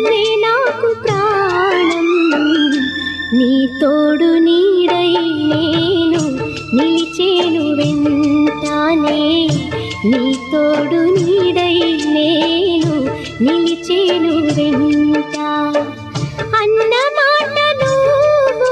నువ్వే నాకు ప్రాణం నీ తోడు నీడై నేను నిలిచేను వెంటానే నీ తోడు నీడై నేను నిలిచేను వెంట అన్న మాట నువ్వు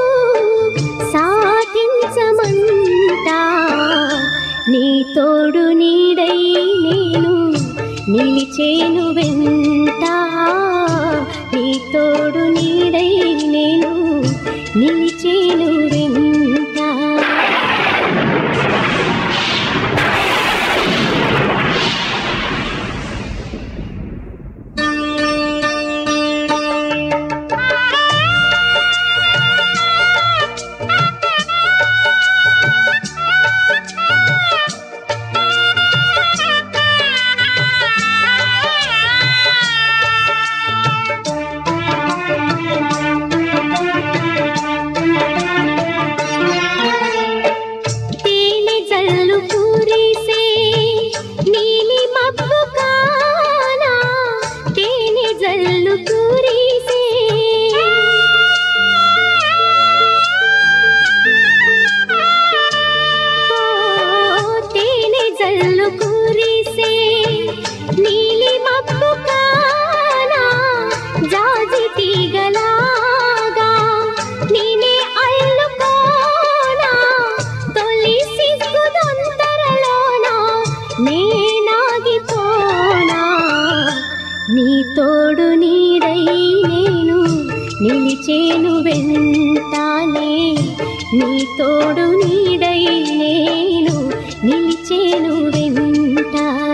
సాధించమంటా నీ తోడు నీడై నేను నిలిచేను వెంట నీ తోడు నీడై నేను నిలిచేను వెంట తేనె జల్లు పూరిసే నీలి మబ్బు కానా తేనె జల్లు పూరిసే ఓ, తేనె జల్లు కురిసే నీలి మబ్బు కానా జాజి తీగలాగా నేనే అల్లుకోనా తొలి సిగ్గు దొంతరలోనా నేనాగిపోనా నీ తోడు నీడై నేను నిలిచేను వెంటానే నీ తోడు నీడై నేను నిలిచేను వెంట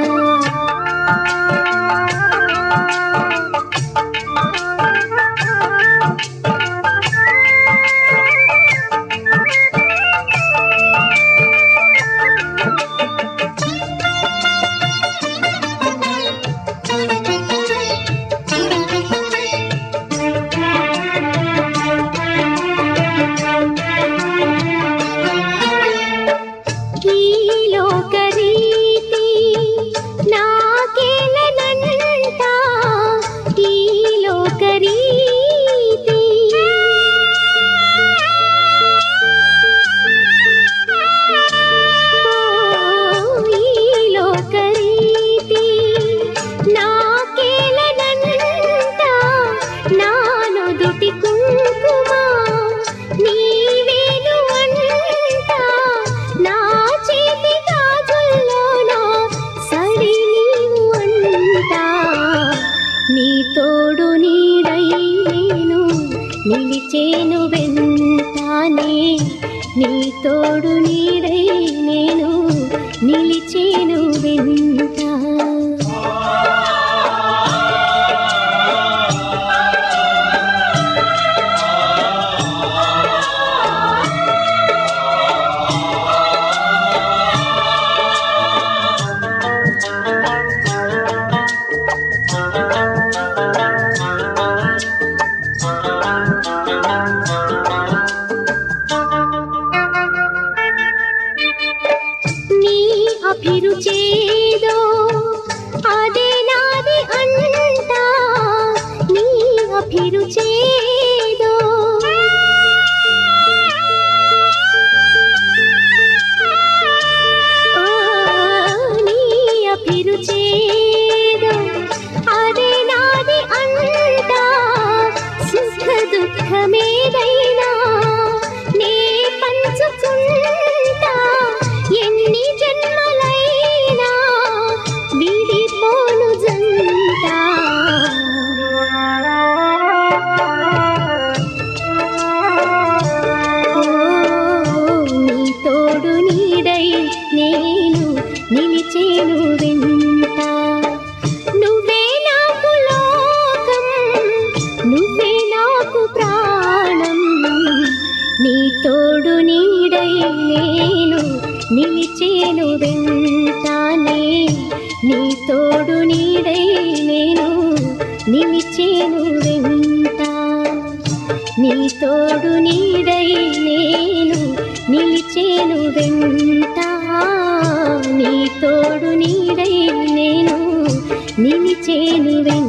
ఈ లోకరీతి నాకేలనంట ఈ లోకరీతి ఓ, ఈ లోకరీతి నాకేలనంట నా నుదుటి కుంకుమ నీవేను అంట నా చేతి గాజుల్లోన సడి నీవు అంట నీ తోడు నీడై నేను నిలిచేను వెంటానే నీ తోడు నీడై నేను నిలిచేను వెంట నీ అభిరుచేదో అదే నాది అంట నీ అభిరుచేదో ఆ, నీ అభిరుచేదో అదే నాది అంట సుఖ దుఃఖమేదైనా నే పంచుకుంటా ఎన్ని జన్మలైనా విడిపోను జంట ఓ, నీ తోడు నీడై నేను నిలిచేను వెంట నువ్వే నాకు లోకం నువ్వే నాకు ప్రాణం నీ తోడు నీడై నేను నిలిచేను వెంటానే నీ తోడు నీడై నేను నిలిచేను వెంట నీ తోడు నీడై నేను నిలిచేను వెంట నీ తోడు నీడై నేను నిలిచేను వెంట